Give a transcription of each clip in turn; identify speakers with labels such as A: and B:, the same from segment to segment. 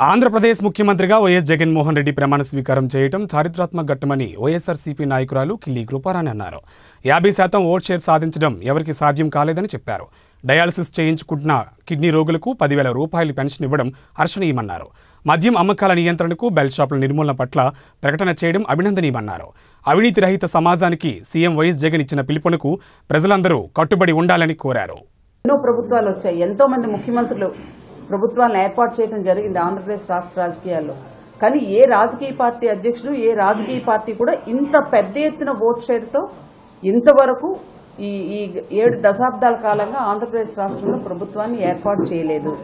A: ఆంధ్రప్రదేశ్ ముఖ్యమంత్రిగా వైఎస్ జగన్మోహన్ రెడ్డి ప్రమాణ స్వీకారం చేయడం చారిత్రాత్మక ఘట్టమని వైఎస్ఆర్సీపీ నాయకురాలు కిల్లి కృపారాణి అన్నారు యాభై శాతం ఓట్ షేర్ సాధించడం ఎవరికి సాధ్యం కాలేదని చెప్పారు డయాలసిస్ చేయించుకుంటున్న కిడ్నీ రోగులకు పదివేల రూపాయలు పెన్షన్ ఇవ్వడం హర్షణీయమన్నారు మద్యం అమ్మకాల నియంత్రణకు బెల్ట్ షాపుల నిర్మూలన పట్ల ప్రకటన చేయడం అభినందనీయమన్నారు అవినీతి రహిత సమాజానికి సీఎం వైఎస్ జగన్ ఇచ్చిన పిలుపునకు ప్రజలందరూ కట్టుబడి ఉండాలని కోరారు
B: ఎన్నో ప్రభుత్వాలు వచ్చాయి ఎంతో మంది ముఖ్యమంత్రులు ప్రభుత్వాలను ఏర్పాటు చేయడం జరిగింది ఆంధ్రప్రదేశ్ రాష్ట్ర రాజకీయాల్లో కానీ ఏ రాజకీయ పార్టీ అధ్యక్షుడు ఏ రాజకీయ పార్టీ కూడా ఇంత పెద్ద ఎత్తున ఓట్ షేర్తో ఇంతవరకు ఈ ఈ ఏడు దశాబ్దాల కాలంగా ఆంధ్రప్రదేశ్ రాష్ట్రంలో ప్రభుత్వాన్ని ఏర్పాటు చేయలేదు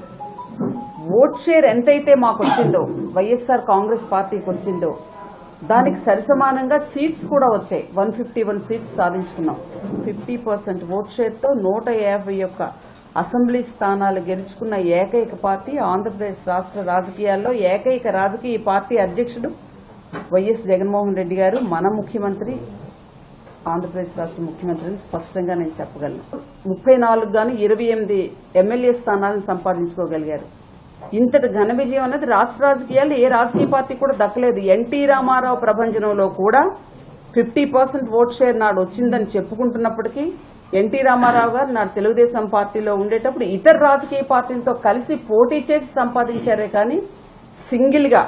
B: ఓట్ షేర్ ఎంతైతే మాకు వచ్చిందో వైఎస్ఆర్ కాంగ్రెస్ పార్టీకి వచ్చిందో దానికి సరిసమానంగా సీట్స్ కూడా వచ్చాయి వన్ ఫిఫ్టీ వన్ సీట్స్ సాధించుకున్నాం ఫిఫ్టీ పర్సెంట్ ఓట్ షేర్తో నూట యాభై యొక్క అసెంబ్లీ స్థానాలు గెలుచుకున్న ఏకైక పార్టీ ఆంధ్రప్రదేశ్ రాష్ట్ర రాజకీయాల్లో ఏకైక రాజకీయ పార్టీ అధ్యక్షుడు వైఎస్ జగన్మోహన్ రెడ్డి గారు మన ముఖ్యమంత్రి ఆంధ్రప్రదేశ్ రాష్ట్ర ముఖ్యమంత్రిని స్పష్టంగా నేను చెప్పగలను ముప్పై నాలుగు గాను ఇరవై ఎనిమిది ఎమ్మెల్యే స్థానాలను సంపాదించుకోగలిగారు ఇంతటి ఘన విజయం అనేది రాష్ట్ర రాజకీయాల్లో ఏ రాజకీయ పార్టీ కూడా దక్కలేదు ఎన్టీ రామారావు ప్రభంజనంలో కూడా ఫిఫ్టీ పర్సెంట్ ఓట్ షేర్ నాడు వచ్చిందని చెప్పుకుంటున్నప్పటికీ ఎన్టీ రామారావు గారు నాడు తెలుగుదేశం పార్టీలో ఉండేటప్పుడు ఇతర రాజకీయ పార్టీలతో కలిసి పోటీ చేసి సంపాదించారే కానీ సింగిల్గా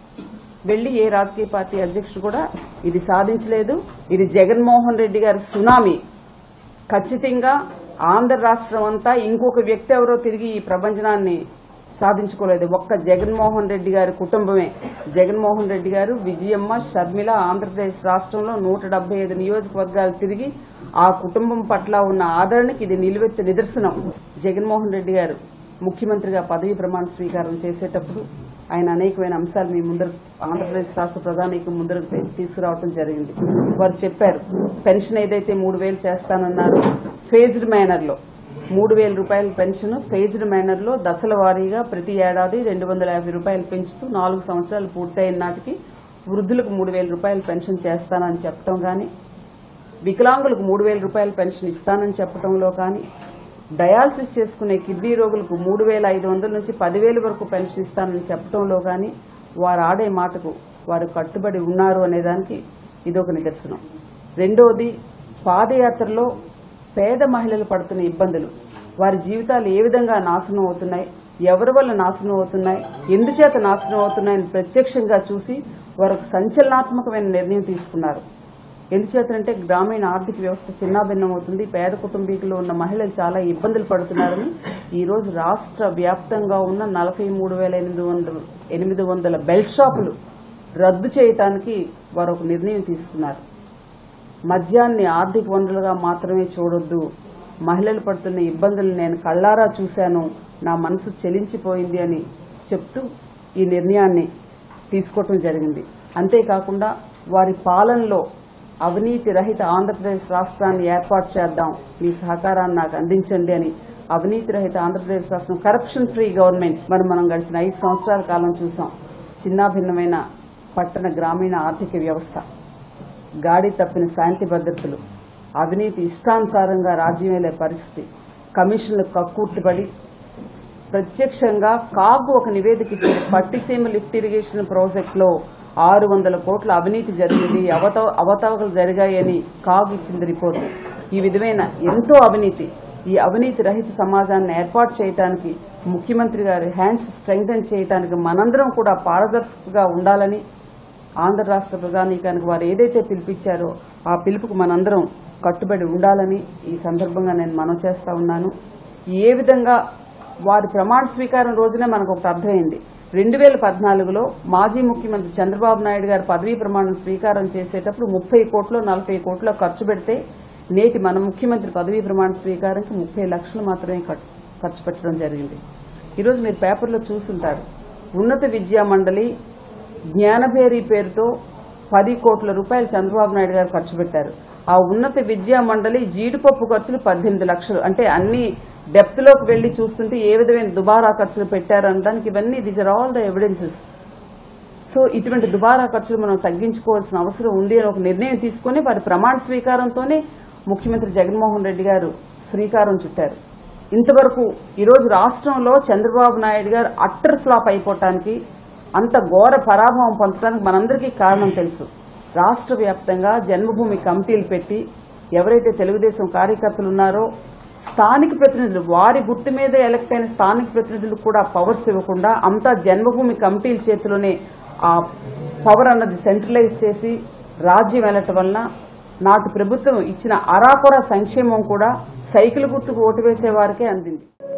B: వెళ్లి ఏ రాజకీయ పార్టీ అధ్యక్షుడు కూడా ఇది సాధించలేదు ఇది జగన్మోహన్ రెడ్డి గారి సునామీ ఖచ్చితంగా ఆంధ్ర రాష్ట్రం అంతా ఇంకొక వ్యక్తి ఎవరో తిరిగి ఈ ప్రపంచనాన్ని సాధించుకోలేదు ఒక్క జగన్మోహన్ రెడ్డి గారి కుటుంబమే జగన్మోహన్ రెడ్డి గారు విజయమ్మ షర్మిల ఆంధ్రప్రదేశ్ రాష్ట్రంలో నూట డెబ్బై ఐదు నియోజకవర్గాలు తిరిగి ఆ కుటుంబం పట్ల ఉన్న ఆదరణకి ఇది నిలువెత్తు నిదర్శనం జగన్మోహన్ రెడ్డి గారు ముఖ్యమంత్రిగా పదవి ప్రమాణ స్వీకారం చేసేటప్పుడు ఆయన అనేకమైన అంశాలు మీ ముందర ఆంధ్రప్రదేశ్ రాష్ట్ర ప్రధానికి ముందర తీసుకురావడం జరిగింది వారు చెప్పారు పెన్షన్ ఏదైతే మూడు వేలు చేస్తానన్నారు ఫేజ్డ్ మేనర్లో మూడు వేల రూపాయల పెన్షన్ ఫేజ్డ్ మేనర్లో దశల వారీగా ప్రతి ఏడాది రెండు వందల యాభై రూపాయలు పెంచుతూ నాలుగు సంవత్సరాలు పూర్తయిన నాటికి వృద్ధులకు మూడు వేల రూపాయల పెన్షన్ చేస్తానని చెప్పడం కానీ వికలాంగులకు మూడు వేల రూపాయల పెన్షన్ ఇస్తానని చెప్పడంలో కానీ డయాలసిస్ చేసుకునే కిడ్నీ రోగులకు మూడు వేల ఐదు వందల నుంచి పదివేల వరకు పెన్షన్ ఇస్తానని చెప్పడంలో కానీ వారు ఆడే మాటకు వారు కట్టుబడి ఉన్నారు అనేదానికి ఇదొక నిదర్శనం రెండోది పాదయాత్రలో పేద మహిళలు పడుతున్న ఇబ్బందులు వారి జీవితాలు ఏ విధంగా నాశనం అవుతున్నాయి ఎవరి వల్ల నాశనం అవుతున్నాయి ఎందుచేత నాశనం అవుతున్నాయని ప్రత్యక్షంగా చూసి వారు ఒక సంచలనాత్మకమైన నిర్ణయం తీసుకున్నారు ఎందుచేతంటే గ్రామీణ ఆర్థిక వ్యవస్థ చిన్నాభిన్నం అవుతుంది పేద కుటుంబీకులు ఉన్న మహిళలు చాలా ఇబ్బందులు పడుతున్నారని ఈరోజు రాష్ట్ర వ్యాప్తంగా ఉన్న నలభై మూడు వేల ఎనిమిది వందల ఎనిమిది వందల బెల్ట్ షాపులు రద్దు చేయటానికి వారు ఒక నిర్ణయం తీసుకున్నారు మద్యాన్ని ఆర్థిక వనరులుగా మాత్రమే చూడొద్దు మహిళలు పడుతున్న ఇబ్బందులు నేను కళ్ళారా చూశాను నా మనసు చెలించిపోయింది అని చెప్తూ ఈ నిర్ణయాన్ని తీసుకోవటం జరిగింది అంతేకాకుండా వారి పాలనలో అవినీతి రహిత ఆంధ్రప్రదేశ్ రాష్ట్రాన్ని ఏర్పాటు చేద్దాం మీ సహకారాన్ని నాకు అందించండి అని అవినీతి రహిత ఆంధ్రప్రదేశ్ రాష్ట్రం కరప్షన్ ఫ్రీ గవర్నమెంట్ మరి మనం గడిచిన ఐదు సంవత్సరాల కాలం చూసాం చిన్నాభిన్నమైన పట్టణ గ్రామీణ ఆర్థిక వ్యవస్థ గాడి తప్పిన శాంతి భద్రతలు అవినీతి ఇష్టానుసారంగా రాజ్యం వెళ్ళే పరిస్థితి కమిషన్లు కక్కుర్తిపడి ప్రత్యక్షంగా కాగు ఒక నివేదిక ఇచ్చింది పట్టిసీమ లిఫ్ట్ ఇరిగేషన్ ప్రాజెక్టులో ఆరు వందల కోట్ల అవినీతి జరిగింది అవత అవతవకలు జరిగాయని కాగు ఇచ్చింది రిపోర్టు ఈ విధమైన ఎంతో అవినీతి ఈ అవినీతి రహిత సమాజాన్ని ఏర్పాటు చేయడానికి ముఖ్యమంత్రి గారి హ్యాండ్స్ స్ట్రెంగ్థన్ చేయడానికి మనందరం కూడా పారదర్శకగా ఉండాలని ఆంధ్ర రాష్ట్ర ప్రధానికానికి వారు ఏదైతే పిలిపించారో ఆ పిలుపుకు మనందరం కట్టుబడి ఉండాలని ఈ సందర్భంగా నేను మనం చేస్తా ఉన్నాను ఏ విధంగా వారి ప్రమాణ స్వీకారం రోజునే మనకు ఒకటి అర్థమైంది రెండు వేల పద్నాలుగులో మాజీ ముఖ్యమంత్రి చంద్రబాబు నాయుడు గారు పదవీ ప్రమాణం స్వీకారం చేసేటప్పుడు ముప్పై కోట్లు నలభై కోట్లు ఖర్చు పెడితే నేటి మన ముఖ్యమంత్రి పదవీ ప్రమాణ స్వీకారానికి ముప్పై లక్షలు మాత్రమే ఖర్- ఖర్చు పెట్టడం జరిగింది ఈరోజు మీరు పేపర్లో చూసుంటారు ఉన్నత విద్యా మండలి జ్ఞానభేరి పేరుతో పది కోట్ల రూపాయలు చంద్రబాబు నాయుడు గారు ఖర్చు పెట్టారు ఆ ఉన్నత విద్యా మండలి జీడిపప్పు ఖర్చులు పద్దెనిమిది లక్షలు అంటే అన్ని డెప్త్ లోకి వెళ్లి చూస్తుంటే ఏ విధమైన దుబారా ఖర్చులు పెట్టారనడానికి ఇవన్నీ these are all the evidences so ఇటువంటి దుబారా ఖర్చులు మనం తగ్గించుకోవాల్సిన అవసరం ఉంది అని ఒక నిర్ణయం తీసుకొని వారి ప్రమాణ స్వీకారంతోనే ముఖ్యమంత్రి జగన్మోహన్ రెడ్డి గారు శ్రీకారం చుట్టారు ఇంతవరకు ఈరోజు రాష్ట్రంలో చంద్రబాబు నాయుడు గారు అట్టర్ ఫ్లాప్ అయిపోవటానికి అంత ఘోర పరాభవం పొందడానికి మనందరికీ కారణం తెలుసు రాష్ట్ర వ్యాప్తంగా జన్మభూమి కమిటీలు పెట్టి ఎవరైతే తెలుగుదేశం కార్యకర్తలు ఉన్నారో స్థానిక ప్రతినిధులు వారి గుర్తు మీద ఎలక్ట్ అయిన స్థానిక ప్రతినిధులు కూడా పవర్స్ ఇవ్వకుండా అంతా జన్మభూమి కమిటీల చేతిలోనే ఆ పవర్ అన్నది సెంట్రలైజ్ చేసి రాజ్యం వెళ్ళటం వలన నాటి ప్రభుత్వం ఇచ్చిన అరాకొర సంక్షేమం కూడా సైకిల్ గుర్తుకు ఓటు వేసే వారికే అందింది